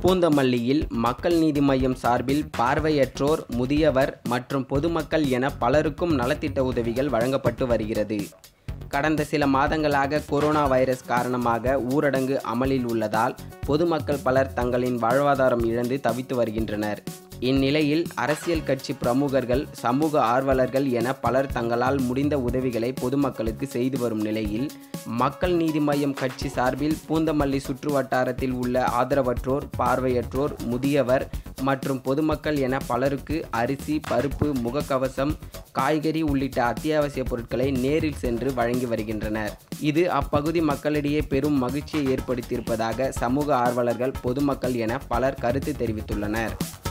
பூந்தமல்லியில் மக்கள் நீதி மய்யம் சார்பில் பார்வையற்றோர் முதியவர் மற்றும் பொதுமக்கள் என பலருக்கும் நலத்திட்ட உதவிகள் வழங்கப்பட்டு வருகிறது கடந்த சில மாதங்களாக கொரோனா வைரஸ் காரணமாக ஊரடங்கு அமலில் உள்ளதால் பொதுமக்கள் பலர் தங்களின் வாழ்வாதாரம் இழந்து தவித்து வருகின்றனர் இந்நிலையில் அரசியல் கட்சி பிரமுகர்கள் சமூக ஆர்வலர்கள் என பலர் தங்களால் முடிந்த உதவிகளை பொதுமக்களுக்கு செய்து வரும் நிலையில் மக்கள் நீதி மய்யம் கட்சி சார்பில் பூந்தமல்லி சுற்று வட்டாரத்தில் உள்ள ஆதரவற்றோர் பார்வையற்றோர் முதியவர் மற்றும் பொதுமக்கள் என பலருக்கு அரிசி பருப்பு முகக்கவசம் காய்கறி உள்ளிட்ட அத்தியாவசிய பொருட்களை நேரில் சென்று வழங்கி வருகின்றனர் இது அப்பகுதி மக்களிடையே பெரும் மகிழ்ச்சியை ஏற்படுத்தியிருப்பதாக சமூக ஆர்வலர்கள் பொதுமக்கள் என பலர் கருத்து தெரிவித்துள்ளனர்